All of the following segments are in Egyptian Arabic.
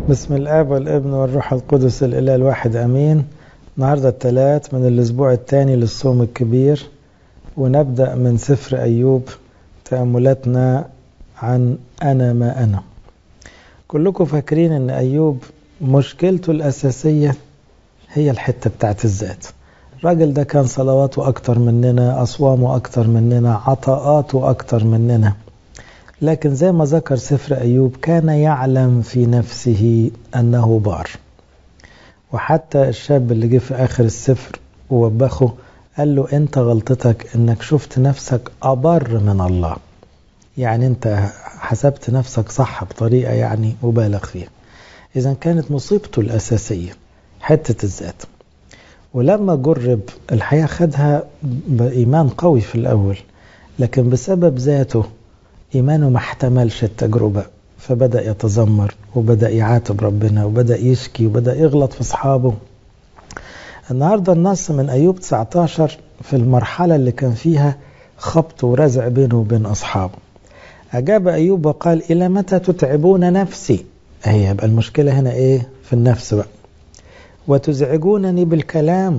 بسم الآب والابن والروح القدس الإله الواحد أمين النهاردة الثلاث من الأسبوع الثاني للصوم الكبير ونبدأ من سفر أيوب تأملاتنا عن أنا ما أنا كلكم فاكرين أن أيوب مشكلته الأساسية هي الحتة بتاعت الذات الراجل ده كان صلواته أكتر مننا أصوامه أكتر مننا عطاءاته أكتر مننا لكن زي ما ذكر سفر أيوب كان يعلم في نفسه أنه بار وحتى الشاب اللي جه في آخر السفر ووبخه قال له أنت غلطتك أنك شفت نفسك أبر من الله يعني أنت حسبت نفسك صح بطريقة يعني مبالغ فيها إذا كانت مصيبته الأساسية حتة الذات ولما جرب الحقيقة خدها بإيمان قوي في الأول لكن بسبب ذاته إيمانه ما احتملش التجربة فبدأ يتذمر وبدأ يعاتب ربنا وبدأ يشكي وبدأ يغلط في أصحابه النهاردة النص من أيوب 19 في المرحلة اللي كان فيها خبط ورزع بينه وبين أصحابه أجاب أيوب وقال إلى متى تتعبون نفسي هي يبقى المشكلة هنا إيه في النفس بقى وتزعجونني بالكلام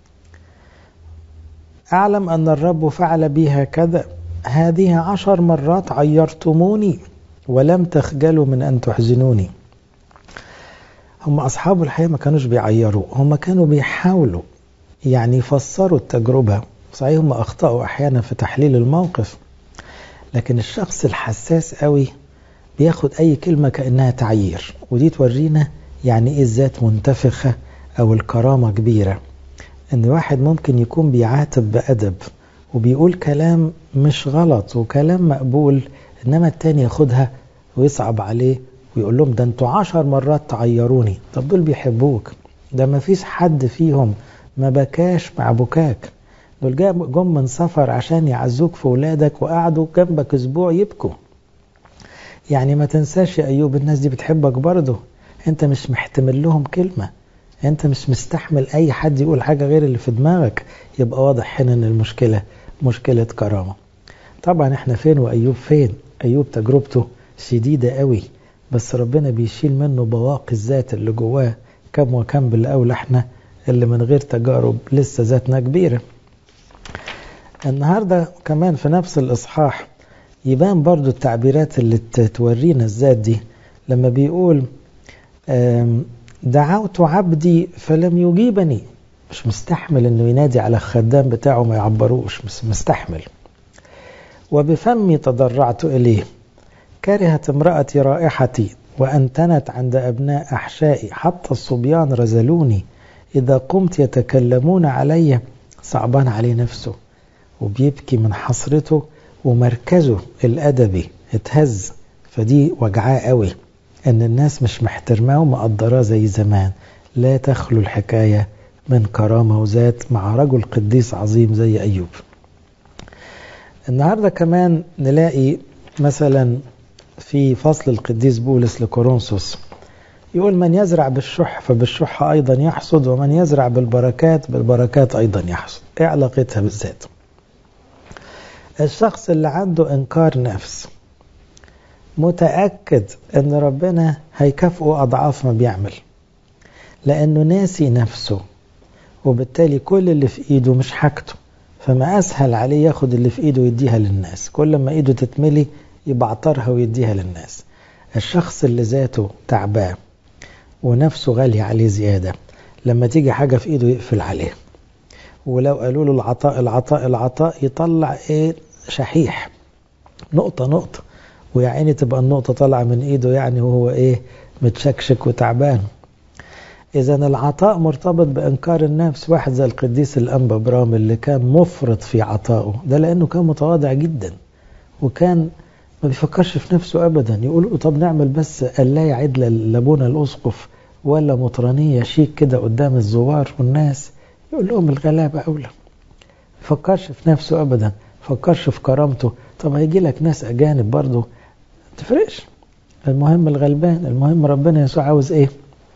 أعلم أن الرب فعل بي هكذا هذه عشر مرات عيرتموني ولم تخجلوا من أن تحزنوني هم أصحاب الحقيقة ما كانوش بيعيروا هم كانوا بيحاولوا يعني يفسروا التجربة صحيح هم أخطأوا أحيانا في تحليل الموقف لكن الشخص الحساس قوي بياخد أي كلمة كأنها تعيير ودي تورينا يعني إيه الذات منتفخة أو الكرامة كبيرة إن واحد ممكن يكون بيعاتب بأدب وبيقول كلام مش غلط وكلام مقبول إنما التاني ياخدها ويصعب عليه ويقول لهم ده انتوا عشر مرات تعيروني طب دول بيحبوك ده ما فيش حد فيهم ما بكاش مع بكاك دول جم من سفر عشان يعزوك في ولادك وقعدوا جنبك اسبوع يبكوا يعني ما تنساش يا ايوب الناس دي بتحبك برضه انت مش محتمل لهم كلمة انت مش مستحمل اي حد يقول حاجة غير اللي في دماغك يبقى واضح هنا ان المشكلة مشكلة كرامة طبعا احنا فين وايوب فين ايوب تجربته شديدة قوي بس ربنا بيشيل منه بواقي الذات اللي جواه كم وكم بالاولى احنا اللي من غير تجارب لسه ذاتنا كبيرة النهاردة كمان في نفس الاصحاح يبان برضو التعبيرات اللي تورينا الذات دي لما بيقول دعوت عبدي فلم يجيبني مش مستحمل انه ينادي على الخدام بتاعه ما يعبروش مش مستحمل وبفمي تضرعت اليه كرهت امرأتي رائحتي وأنتنت عند أبناء أحشائي حتى الصبيان رزلوني إذا قمت يتكلمون علي صعبان عليه نفسه وبيبكي من حسرته ومركزه الأدبي اتهز فدي وجعاه قوي ان الناس مش محترماه ومقدراه زي زمان لا تخلو الحكاية من كرامة وذات مع رجل قديس عظيم زي أيوب النهاردة كمان نلاقي مثلا في فصل القديس بولس لكورنثوس يقول من يزرع بالشح فبالشح أيضا يحصد ومن يزرع بالبركات بالبركات أيضا يحصد إيه علاقتها بالذات الشخص اللي عنده إنكار نفس متأكد ان ربنا هيكافئه أضعاف ما بيعمل لأنه ناسي نفسه وبالتالي كل اللي في إيده مش حاجته فما أسهل عليه ياخد اللي في إيده ويديها للناس كل ما إيده تتملي يبعترها ويديها للناس الشخص اللي ذاته تعبان ونفسه غالية عليه زيادة لما تيجي حاجة في إيده يقفل عليها ولو قالوا له العطاء العطاء العطاء يطلع إيه شحيح نقطة نقطة ويا عيني تبقى النقطة طالعة من ايده يعني وهو ايه متشكشك وتعبان اذا العطاء مرتبط بانكار النفس واحد زي القديس الانبا برام اللي كان مفرط في عطائه ده لانه كان متواضع جدا وكان ما بيفكرش في نفسه ابدا يقول طب نعمل بس قلاية عدلة لابونا الاسقف ولا مطرانية شيك كده قدام الزوار والناس يقول لهم الغلابة اولى فكرش في نفسه ابدا فكرش في كرامته طب هيجي لك ناس اجانب برضه تفرقش المهم الغلبان المهم ربنا يسوع عاوز ايه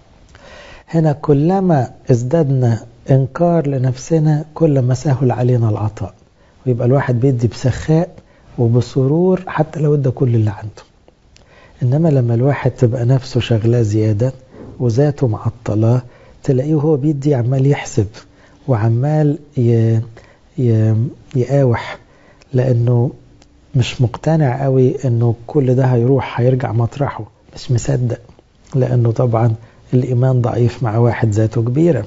هنا كلما ازددنا انكار لنفسنا كلما سهل علينا العطاء ويبقى الواحد بيدي بسخاء وبسرور حتى لو ادى كل اللي عنده إنما لما الواحد تبقى نفسه شغلاه زيادة وذاته معطلاه تلاقيه هو بيدي عمال يحسب وعمال ي... ي... يقاوح لأنه مش مقتنع قوي انه كل ده هيروح هيرجع مطرحه مش مصدق لانه طبعا الايمان ضعيف مع واحد ذاته كبيره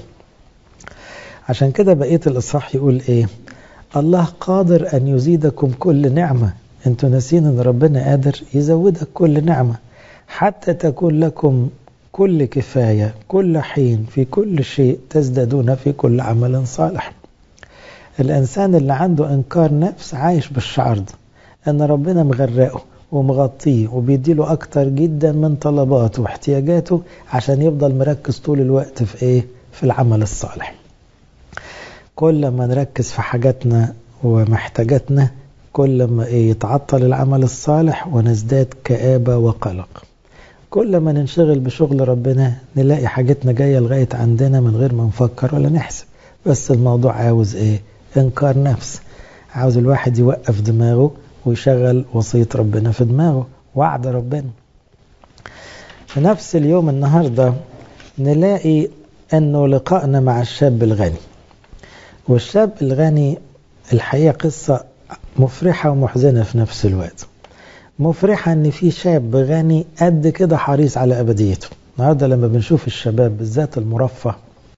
عشان كده بقيه الاصحاح يقول ايه الله قادر ان يزيدكم كل نعمه انتوا ناسين ان ربنا قادر يزودك كل نعمه حتى تكون لكم كل كفايه كل حين في كل شيء تزدادون في كل عمل صالح الانسان اللي عنده انكار نفس عايش بالشعر ده ان ربنا مغرقه ومغطيه وبيديله اكتر جدا من طلباته واحتياجاته عشان يفضل مركز طول الوقت في ايه في العمل الصالح كل ما نركز في حاجاتنا ومحتاجاتنا كل ما إيه يتعطل العمل الصالح ونزداد كآبة وقلق كل ما ننشغل بشغل ربنا نلاقي حاجتنا جاية لغاية عندنا من غير ما نفكر ولا نحسب بس الموضوع عاوز ايه انكار نفس عاوز الواحد يوقف دماغه ويشغل وصية ربنا في دماغه وعد ربنا في نفس اليوم النهاردة نلاقي أنه لقائنا مع الشاب الغني والشاب الغني الحقيقة قصة مفرحة ومحزنة في نفس الوقت مفرحة أن في شاب غني قد كده حريص على أبديته النهاردة لما بنشوف الشباب بالذات المرفه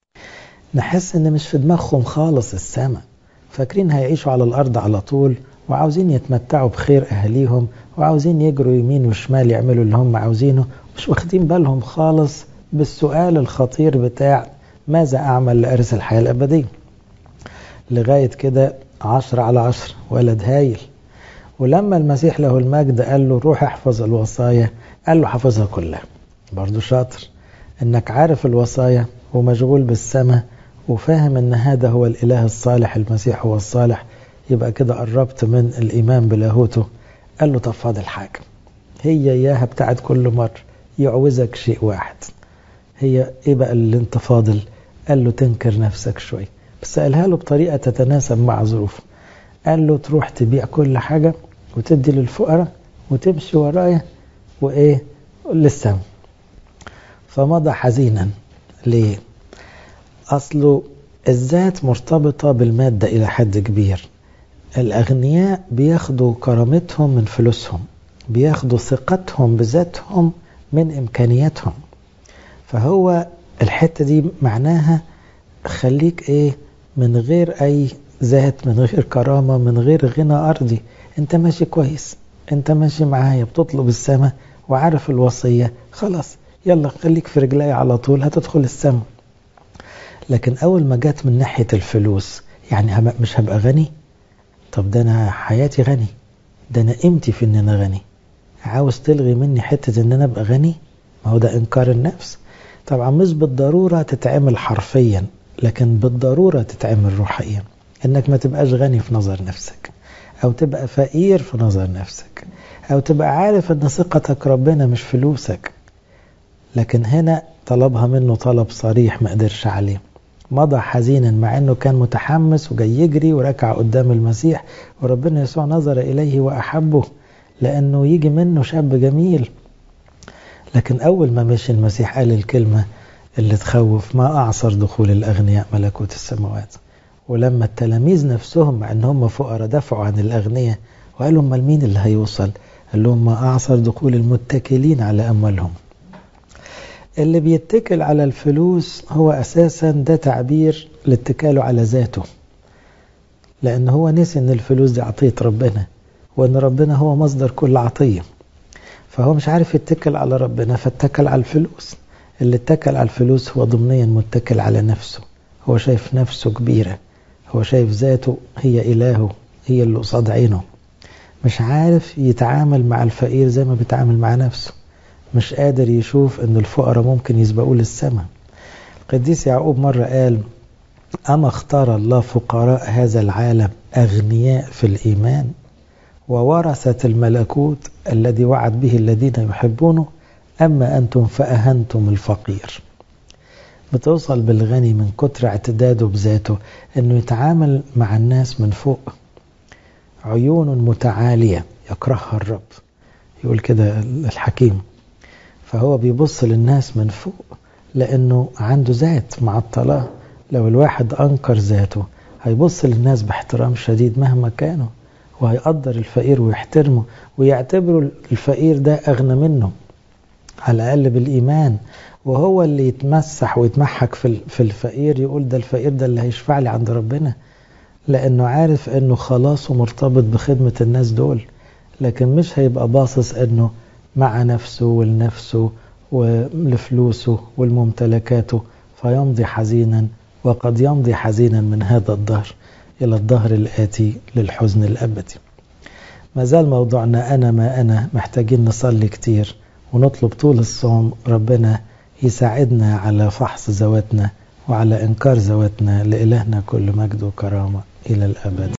نحس أن مش في دماغهم خالص السماء فاكرين هيعيشوا على الأرض على طول وعاوزين يتمتعوا بخير أهاليهم وعاوزين يجروا يمين وشمال يعملوا اللي هم عاوزينه مش واخدين بالهم خالص بالسؤال الخطير بتاع ماذا أعمل لأرث الحياة الأبدية لغاية كده عشر على عشر ولد هايل ولما المسيح له المجد قال له روح احفظ الوصايا قال له حافظها كلها برضو شاطر انك عارف الوصايا ومشغول بالسماء وفاهم ان هذا هو الاله الصالح المسيح هو الصالح يبقى كده قربت من الايمان بلاهوته قال له طب فاضل حاجه هي اياها بتاعت كل مره يعوزك شيء واحد هي ايه بقى اللي انت فاضل قال له تنكر نفسك شويه بس قالها له بطريقه تتناسب مع ظروفه قال له تروح تبيع كل حاجه وتدي للفقراء وتمشي ورايا وايه للسما فمضى حزينا ليه اصله الذات مرتبطه بالماده الى حد كبير الاغنياء بياخدوا كرامتهم من فلوسهم بياخدوا ثقتهم بذاتهم من امكانياتهم فهو الحته دي معناها خليك ايه من غير اي ذات من غير كرامه من غير غنى ارضي انت ماشي كويس انت ماشي معايا بتطلب السماء وعارف الوصيه خلاص يلا خليك في رجلي على طول هتدخل السماء لكن اول ما جت من ناحيه الفلوس يعني مش هبقى غني طب ده انا حياتي غني ده انا قيمتي في ان انا غني عاوز تلغي مني حته ان انا ابقى غني ما هو ده انكار النفس طبعا مش بالضروره تتعمل حرفيا لكن بالضروره تتعمل روحيا انك ما تبقاش غني في نظر نفسك او تبقى فقير في نظر نفسك او تبقى عارف ان ثقتك ربنا مش فلوسك لكن هنا طلبها منه طلب صريح ما قدرش عليه مضى حزينا مع انه كان متحمس وجاي يجري وركع قدام المسيح وربنا يسوع نظر اليه واحبه لانه يجي منه شاب جميل لكن اول ما مشي المسيح قال الكلمه اللي تخوف ما اعصر دخول الاغنياء ملكوت السماوات ولما التلاميذ نفسهم مع ان هم فقراء دافعوا عن الاغنياء وقالوا امال مين اللي هيوصل قال لهم ما اعصر دخول المتكلين على اموالهم اللي بيتكل على الفلوس هو اساسا ده تعبير لاتكاله على ذاته لان هو نسي ان الفلوس دي عطيه ربنا وان ربنا هو مصدر كل عطيه فهو مش عارف يتكل على ربنا فاتكل على الفلوس اللي اتكل على الفلوس هو ضمنيا متكل على نفسه هو شايف نفسه كبيرة هو شايف ذاته هي إلهه هي اللي قصاد عينه مش عارف يتعامل مع الفقير زي ما بيتعامل مع نفسه مش قادر يشوف ان الفقراء ممكن يسبقوا للسماء القديس يعقوب مرة قال أما اختار الله فقراء هذا العالم أغنياء في الإيمان وورثة الملكوت الذي وعد به الذين يحبونه أما أنتم فأهنتم الفقير بتوصل بالغني من كتر اعتداده بذاته انه يتعامل مع الناس من فوق عيون متعالية يكرهها الرب يقول كده الحكيم فهو بيبص للناس من فوق لأنه عنده ذات معطلة لو الواحد أنكر ذاته هيبص للناس باحترام شديد مهما كانوا وهيقدر الفقير ويحترمه ويعتبره الفقير ده أغنى منه على الأقل بالإيمان وهو اللي يتمسح ويتمحك في الفقير يقول ده الفقير ده اللي هيشفع لي عند ربنا لأنه عارف أنه خلاصه مرتبط بخدمة الناس دول لكن مش هيبقى باصص أنه مع نفسه ولنفسه ولفلوسه ولممتلكاته فيمضي حزينا وقد يمضي حزينا من هذا الدهر إلى الدهر الآتي للحزن الأبدي ما زال موضوعنا أنا ما أنا محتاجين نصلي كتير ونطلب طول الصوم ربنا يساعدنا على فحص ذواتنا وعلى إنكار ذواتنا لإلهنا كل مجد وكرامة إلى الأبد